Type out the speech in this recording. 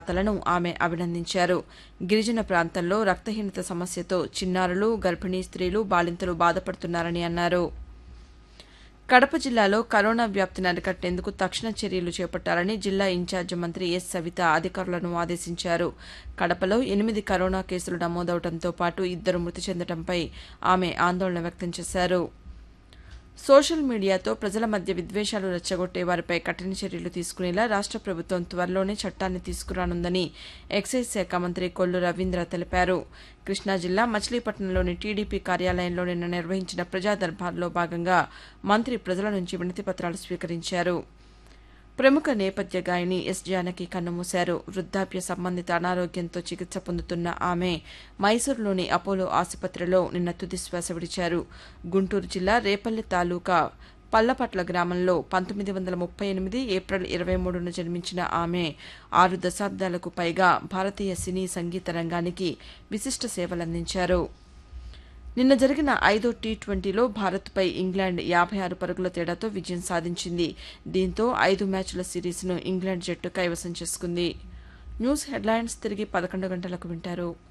తలను ఆమె అభినందించారు గిరిజన ప్రాంతంలో రక్తహీనత సమస్యతో చిన్నారులు గర్భిణీ స్త్రీలు బాలింతలు బాధపడుతున్నారని అన్నారు కడప జిల్లాలో కరోనా వ్యాప్తిని అరికట్టేందుకు తక్షణ చర్యలు చేపట్టాలని జిల్లా ఇన్ఛార్జి మంత్రి ఎస్ సవిత అధికారులను ఆదేశించారు కడపలో ఎనిమిది కరోనా కేసులు నమోదవడంతో పాటు ఇద్దరు మృతి చెందడంపై ఆమె ఆందోళన వ్యక్తం చేశారు సోషల్ మీడియాతో ప్రజల మధ్య విద్వేషాలు రెచ్చగొట్టే వారిపై కఠిన చర్యలు తీసుకునేలా రాష్ట ప్రభుత్వం త్వరలోనే చట్టాన్ని తీసుకురానుందని ఎక్సైజ్ శాఖ మంత్రి కొల్లు రవీంద్ర తెలిపారు కృష్ణా జిల్లా మచిలీపట్నంలోని టీడీపీ కార్యాలయంలో నిన్న నిర్వహించిన ప్రజా దర్బార్లో భాగంగా మంత్రి ప్రజల నుంచి వినతి పత్రాలు స్వీకరించారు ప్రముఖ నేపథ్య గాయని ఎస్ జానకి కన్నుమూశారు వృద్ధాప్య సంబంధిత అనారోగ్యంతో చికిత్స పొందుతున్న ఆమె మైసూరులోని అపోలో ఆసుపత్రిలో నిన్న తుది శ్వాస విడిచారు గుంటూరు జిల్లా రేపల్లె తాలూకా పల్లపట్ల గ్రామంలో పంతొమ్మిది వందల ముప్పై ఎనిమిది ఏప్రిల్ ఇరవై మూడున జన్మించిన ఆమె ఆరు దశాబ్దాలకు పైగా భారతీయ సినీ సంగీత రంగానికి విశిష్ట సేవలందించారు నిన్న జరిగిన ఐదో టీ ట్వంటీలో భారత్పై ఇంగ్లాండ్ యాభై ఆరు పరుగుల తేడాతో విజయం సాధించింది దీంతో ఐదు మ్యాచ్ల సిరీస్ను ఇంగ్లాండ్ జట్టు కైవసం చేసుకుంది న్యూస్ హెడ్లైన్స్ తిరిగి పదకొండు గంటలకు వింటారు